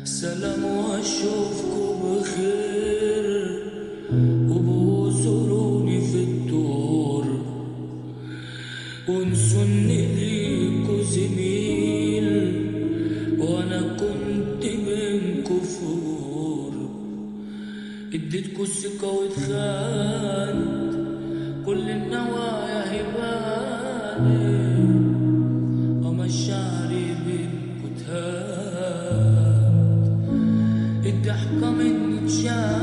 سلام واشوفكم بخير وبوصلوني في الدور وانسوا اني ليكوا زميل وانا كنت منكوا فور اديتكوا الثقة واتخانت كل النوايا هبانت اما الشعري بينكوا تهان الضحكة مني اتشالت